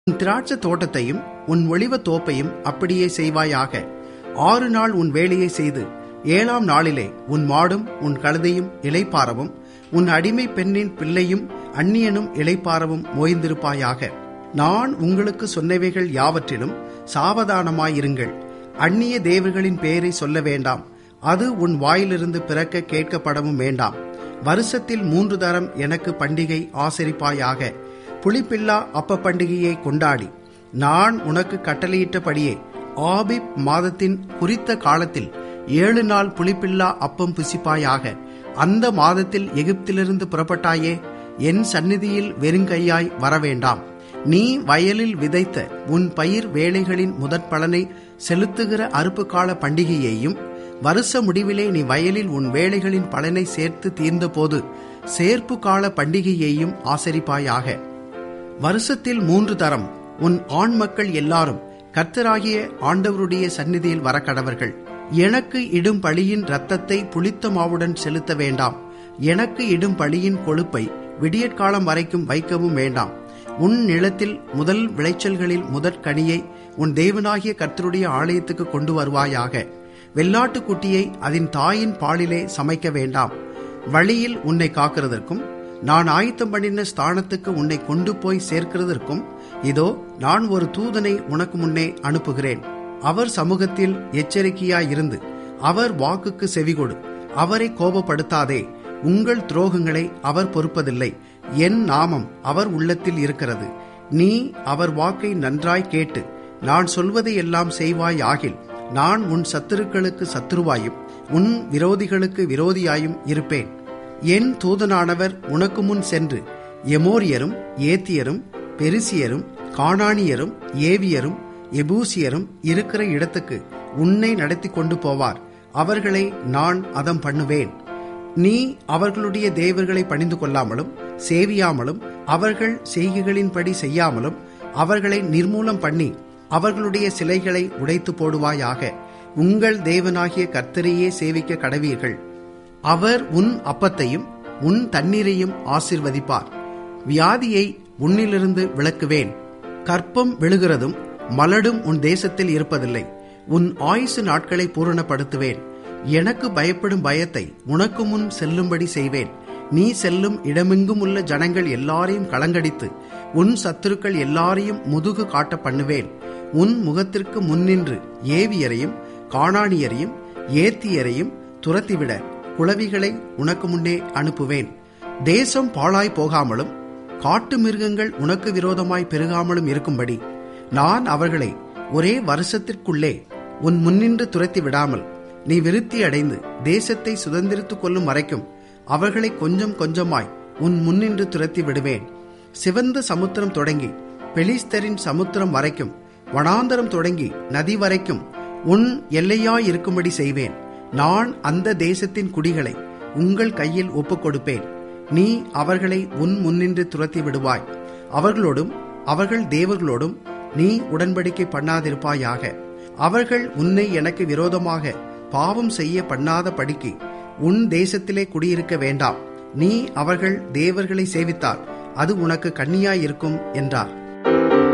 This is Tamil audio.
உன் திராட்சை தோட்டத்தையும் உன் ஒளிவத் தோப்பையும் அப்படியே செய்வாயாக ஆறு நாள் உன் வேலையை செய்து ஏழாம் நாளிலே உன் மாடும் உன் கழுதையும் இளைப்பாறவும் உன் அடிமை பெண்ணின் பிள்ளையும் அந்நியனும் இளைப்பாறவும் மோய்ந்திருப்பாயாக நான் உங்களுக்கு சொன்னவைகள் யாவற்றிலும் சாவதானமாயிருங்கள் அந்நிய தேவர்களின் பெயரை சொல்ல வேண்டாம் அது உன் வாயிலிருந்து பிறக்க கேட்கப்படவும் வேண்டாம் வருஷத்தில் மூன்று தரம் எனக்கு பண்டிகை ஆசரிப்பாயாக புளிப்பில்லா அப்ப பண்டிகையை கொண்டாடி நான் உனக்கு கட்டளையிட்டபடியே ஆபிப் மாதத்தின் குறித்த காலத்தில் ஏழு நாள் புளிப்பில்லா அப்பம் புசிப்பாயாக அந்த மாதத்தில் எகிப்திலிருந்து புறப்பட்டாயே என் சந்நிதியில் வெறுங்கையாய் வரவேண்டாம் நீ வயலில் விதைத்த உன் பயிர் வேலைகளின் முதற் பலனை செலுத்துகிற அறுப்பு கால பண்டிகையையும் வருஷ முடிவிலே நீ வயலில் உன் வேலைகளின் பலனை சேர்த்து தீர்ந்தபோது சேர்ப்பு கால பண்டிகையையும் ஆசரிப்பாயாக வருஷத்தில் மூன்று தரம் உன் ஆண் மக்கள் எல்லாரும் கர்த்தராகிய ஆண்டவருடைய சந்நிதியில் வரக்கடவர்கள் எனக்கு இடும் பழியின் இரத்தத்தை புளித்த மாவுடன் செலுத்த வேண்டாம் எனக்கு இடும் பழியின் கொழுப்பை விடியற்காலம் வரைக்கும் வைக்கவும் வேண்டாம் உன் நிலத்தில் முதல் விளைச்சல்களில் முதற் கனியை உன் தேவனாகிய கர்த்தருடைய ஆலயத்துக்கு கொண்டு வருவாயாக வெள்ளாட்டு குட்டியை அதன் தாயின் பாலிலே சமைக்க வேண்டாம் வழியில் உன்னை காக்கிறதற்கும் நான் ஆயத்தம் பண்ணின ஸ்தானத்துக்கு உன்னை கொண்டு போய் சேர்க்கிறதற்கும் இதோ நான் ஒரு தூதனை உனக்கு முன்னே அனுப்புகிறேன் அவர் சமூகத்தில் எச்சரிக்கையாயிருந்து அவர் வாக்குக்கு செவிகொடு அவரை கோபப்படுத்தாதே உங்கள் துரோகங்களை அவர் பொறுப்பதில்லை என் நாமம் அவர் உள்ளத்தில் இருக்கிறது நீ அவர் வாக்கை நன்றாய் கேட்டு நான் சொல்வதை எல்லாம் செய்வாய் ஆகில் நான் உன் சத்துருக்களுக்கு சத்துருவாயும் உன் விரோதிகளுக்கு விரோதியாயும் இருப்பேன் என் தூதனானவர் உனக்கு முன் சென்று எமோரியரும் ஏத்தியரும் பெருசியரும் காணானியரும் ஏவியரும் எபூசியரும் இருக்கிற இடத்துக்கு உன்னை நடத்தி கொண்டு போவார் அவர்களை நான் அதம் பண்ணுவேன் நீ அவர்களுடைய தேவர்களை பணிந்து கொள்ளாமலும் சேவியாமலும் அவர்கள் செய்கைகளின்படி செய்யாமலும் அவர்களை நிர்மூலம் பண்ணி அவர்களுடைய சிலைகளை உடைத்து போடுவாயாக உங்கள் தேவனாகிய கர்த்தரையே சேவிக்க கடவீர்கள் அவர் உன் அப்பத்தையும் உன் தண்ணீரையும் ஆசிர்வதிப்பார் வியாதியை உன்னிலிருந்து விளக்குவேன் கற்பம் விழுகிறதும் மலடும் உன் தேசத்தில் இருப்பதில்லை உன் ஆயுசு நாட்களை பூரணப்படுத்துவேன் எனக்கு பயப்படும் பயத்தை உனக்கு முன் செல்லும்படி செய்வேன் நீ செல்லும் இடமெங்கும் உள்ள ஜனங்கள் எல்லாரையும் கலங்கடித்து உன் சத்துருக்கள் எல்லாரையும் முதுகு காட்ட பண்ணுவேன் உன் முகத்திற்கு முன்னின்று ஏவியரையும் காணானியரையும் ஏத்தியரையும் துரத்திவிட குளவிகளை உனக்கு முன்னே அனுப்புவேன் தேசம் பாழாய் போகாமலும் காட்டு மிருகங்கள் உனக்கு விரோதமாய் பெருகாமலும் இருக்கும்படி நான் அவர்களை ஒரே வருஷத்திற்குள்ளே உன் முன்னின்று துரத்தி விடாமல் நீ விருத்தி அடைந்து தேசத்தை சுதந்திரித்துக் கொள்ளும் வரைக்கும் அவர்களை கொஞ்சம் கொஞ்சமாய் உன் முன்னின்று துரத்தி விடுவேன் சிவந்த சமுத்திரம் தொடங்கி பெலிஸ்தரின் சமுத்திரம் வரைக்கும் வனாந்தரம் தொடங்கி நதி வரைக்கும் உன் எல்லையாயிருக்கும்படி செய்வேன் நான் அந்த தேசத்தின் குடிகளை உங்கள் கையில் ஒப்புக் கொடுப்பேன் நீ அவர்களை உன் முன்னின்று துரத்தி விடுவாய் அவர்களோடும் அவர்கள் தேவர்களோடும் நீ உடன்படிக்கை பண்ணாதிருப்பாயாக அவர்கள் உன்னை எனக்கு விரோதமாக பாவம் செய்ய பண்ணாத படிக்கு உன் தேசத்திலே குடியிருக்க வேண்டாம் நீ அவர்கள் தேவர்களை சேவித்தால் அது உனக்கு கண்ணியாயிருக்கும் என்றார்